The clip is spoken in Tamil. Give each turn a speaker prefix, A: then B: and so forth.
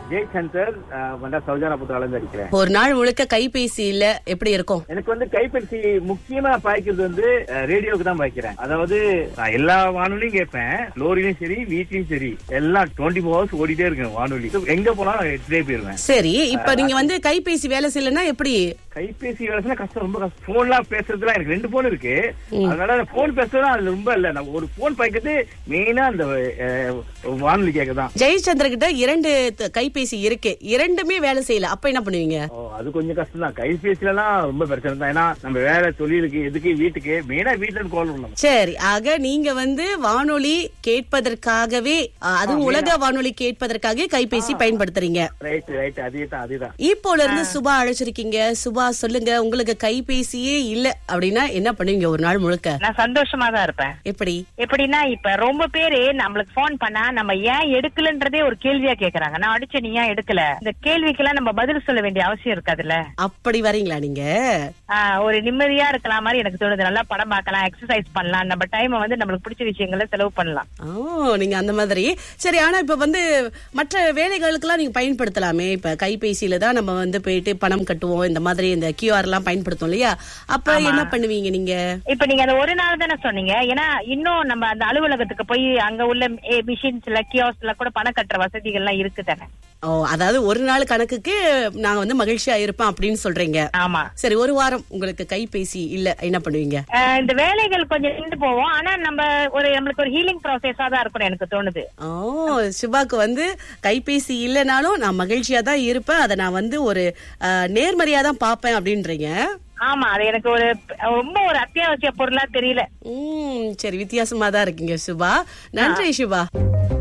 A: ஜெய் சந்தர் வந்தா சௌஜானா புத்தகால இருந்து அடிக்கிறேன்
B: ஒரு நாள் முழுக்க கைபேசி இல்ல எப்படி இருக்கும்
A: எனக்கு வந்து கைபேசி முக்கியமா பாய்க்கிறது வந்து அஹ், ரேடியோவுக்கு தான் பாய்க்கிறேன் அதாவது நான் எல்லா வானொலியும் கேட்பேன் லோரிலையும் சரி வீட்லயும் சரி எல்லாம் டுவெண்ட்டி ஃபோர் ஹவர்ஸ் ஓடிட்டே இருக்கேன் வானொலி எங்க போனாலும் நான் எடுத்துட்டே போயிருவேன்
B: சரி இப்ப நீங்க வந்து கைபேசி வேலை செய்யலன்னா எப்படி
A: கைபேசி வேலை கஷ்டம் ரொம்ப கஷ்டம் போன்லாம் பேசுறதுலாம் எனக்கு ரெண்டு போன் இருக்கு அதனால போன் பேசுறது அது ரொம்ப இல்ல நான் ஒரு போன் பாய்க்கிறது மெயினா அந்த அஹ், வானொலி கேட்கதான்
B: ஜெயச்சந்திர கிட்ட இரண்டு த- கைபேசி இருக்கு இரண்டுமே வேலை செய்யல அப்ப என்ன பண்ணுவீங்க
A: ஓ அது கொஞ்சம் கஷ்டம் தான் கைபேசிலாம் ரொம்ப பிரச்சனை தான் ஏன்னா நம்ம வேலை தொழிலுக்கு எதுக்கு வீட்டுக்கு மெயினா வீட்டுல இருந்து கால் பண்ணணும்
B: சரி ஆக நீங்க வந்து வானொலி கேட்பதற்காகவே அ, அதுவும் உலக வானொலி கேட்பதற்காக கைபேசி பயன்படுத்துறீங்க
A: ரைட் ரைட் அதே தான் அதே தான்
B: இப்போல இருந்து சுபா அழைச்சிருக்கீங்க சுபா சொல்லுங்க உங்களுக்கு கைபேசியே இல்ல அப்படின்னா என்ன பண்ணுவீங்க ஒரு நாள் முழுக்க
C: நான் சந்தோஷமா தான் இருப்பேன்
B: எப்படி
C: எப்படின்னா இப்ப ரொம்ப பேரு நம்மளுக்கு போன் பண்ணா நம்ம ஏன் எடுக்கலன்றதே ஒரு கேள்வியா கேக்குறாங்க நான் அடிச்ச நீ ஏன் எடுக்கல இந்த கேள்விக்கெல்லாம் நம்ம பதில் சொல்ல வேண்டிய அவசியம் இருக்காதுல்ல
B: அப்படி வரீங்களா நீங்க
C: ஆஹ் ஒரு நிம்மதியா இருக்கலாம் மாதிரி எனக்கு தோணுது நல்லா படம் பார்க்கலாம் எக்ஸசைஸ் பண்ணலாம் நம்ம டைமை வந்து நம்மளுக்கு பிடிச்ச விஷயங்களை செலவு பண்ணலாம்
B: ஓ நீங்க அந்த மாதிரி சரி ஆனா இப்ப வந்து மற்ற வேலைகளுக்கெல்லாம் நீங்க பயன்படுத்தலாமே இப்ப கைபேசியில தான் நம்ம வந்து போயிட்டு பணம் கட்டுவோம் இந்த மாதிரி இந்த கியூஆர் எல்லாம் பயன்படுத்தும் இல்லையா அப்ப என்ன பண்ணுவீங்க நீங்க
C: இப்ப நீங்க அந்த ஒரு நாள் தானே சொன்னீங்க ஏன்னா இன்னும் நம்ம அந்த அலுவலகத்துக்கு போய் அங்க உள்ள மிஷின்ஸ்ல கியோஸ்ல கூட பணம் கட்டுற வசதிகள் எல்லாம் இருக்கு தானே
B: ஓ அதாவது ஒரு நாள் கணக்குக்கு நான் வந்து மகிழ்ச்சியா இருப்பேன் அப்படின்னு சொல்றீங்க
C: ஆமா
B: சரி ஒரு வாரம் உங்களுக்கு கைபேசி இல்ல என்ன பண்ணுவீங்க
C: ஆஹ் இந்த வேலைகள் கொஞ்சம் நின்று போவோம் ஆனா நம்ம ஒரு நம்மளுக்கு ஒரு ஹீலிங் ப்ராசஸா தான் இருக்கணும் எனக்கு தோணுது
B: ஓ சுபாக்கு வந்து கைபேசி இல்லைனாலும் நான் மகிழ்ச்சியா தான் இருப்பேன் அதை நான் வந்து ஒரு அஹ், நேர்மறையா தான் பார்ப்பேன் அப்படின்றீங்க
C: ஆமா அது எனக்கு ஒரு ரொம்ப ஒரு அத்தியாவசிய பொருளா தெரியல
B: உம் சரி வித்தியாசமா தான் இருக்கீங்க சுபா நன்றி சுபா